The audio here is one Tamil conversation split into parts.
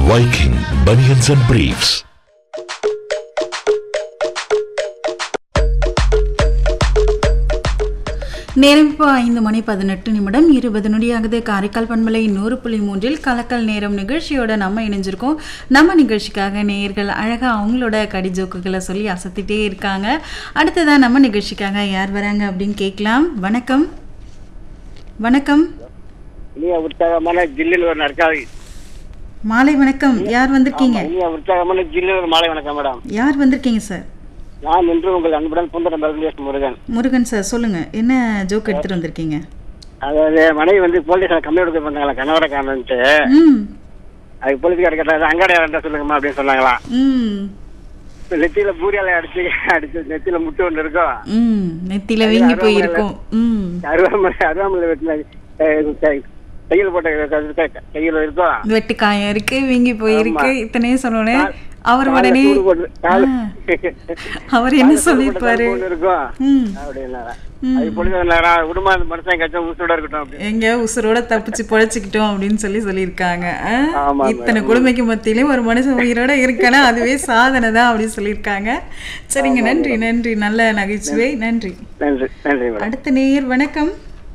Viking Bunions and Briefs. நேரம் இப்போ ஐந்து மணி பதினெட்டு நிமிடம் இருபது நொடியாகுது காரைக்கால் பண்பலை நூறு புள்ளி மூன்றில் கலக்கல் நேரம் நிகழ்ச்சியோட நம்ம இணைஞ்சிருக்கோம் நம்ம நிகழ்ச்சிக்காக நேயர்கள் அழகாக அவங்களோட கடிஜோக்குகளை சொல்லி அசத்திட்டே இருக்காங்க அடுத்ததான் நம்ம நிகழ்ச்சிக்காக யார் வராங்க அப்படின்னு கேட்கலாம் வணக்கம் வணக்கம் இனிய உற்சாகமான ஜில்லில் ஒரு நற்காலி மாலை வணக்கம் யார் வந்திருக்கீங்க இனிய உற்சாகமான ஜில்லில் ஒரு மாலை வணக்கம் மேடம் யார் வந்திருக்கீங்க சார் நான் இன்று உங்கள் அன்புடன் பூந்தரம் பரதேஷ் முருகன் முருகன் சார் சொல்லுங்க என்ன ஜோக் எடுத்துட்டு வந்திருக்கீங்க அதாவது மனைவி வந்து போலீஸ் கம்ப்ளைண்ட் கொடுக்க பண்ணாங்களா கணவரை காணுன்ட்டு ம் அதுக்கு போலீஸ்கார கேட்டாங்க அங்காடியார் சொல்லுங்கம்மா அப்படின்னு சொன்னாங்களாம் ம் இப்ப நெத்தியில பூரியால அடிச்சு அடிச்சு நெத்தியில முட்டு ஒன்று இருக்கும் ம் நெத்தியில வீங்கி போயிருக்கும் ம் அருவாமலை அருவாமலை வெட்டின கையில் போட்ட க- கையில் இருக்கும் வெட்டுக்காயம் இருக்கு வீங்கி போயிருக்கு ஆமா. இத்தனையும் சொன்னோடனே அவர் கால்ல உடனே சூடு போட்டு- கால்ல- அவர் என்ன கால்ல சூடு போட்ட சொல்லியிருப்பாரு கரும்பு ஒண்ணு இருக்கும் ம் அப்படின்னா ம். அது பொழுது நேரம் விடுமா அந்த மனுஷன் கச்சம் உசுரோட இருக்கட்டும் அப்படி எங்க உசுரோட தப்பிச்சு பொழைச்சிக்கிட்டோம் அப்படின்னு சொல்லி சொல்லியிருக்காங்க ஆ? ஆமா, இத்தனை மேடம். கொடுமைக்கு மத்தியிலே ஒரு மனுஷன் உயிரோட இருக்கனா அதுவே சாதனை தான் அப்படின்னு சொல்லியிருக்காங்க சரிங்க நன்றி நன்றி நல்ல நகைச்சுவை நன்றி நன்றி நன்றி மேடம் அடுத்த நேயர் வணக்கம்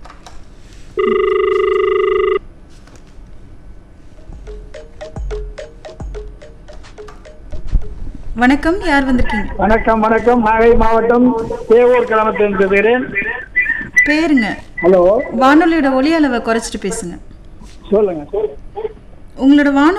வணக்கம் யார் வந்திருக்கீங்க வணக்கம் வணக்கம் நாகை மாவட்டம் தேவூர் கிராமத்தில் இருக்கிறேன் பேருங்க ஹலோ வானொலியோட ஒலி அளவை குறைச்சிட்டு பேசுங்க சொல்லுங்க உங்களோட வானொலி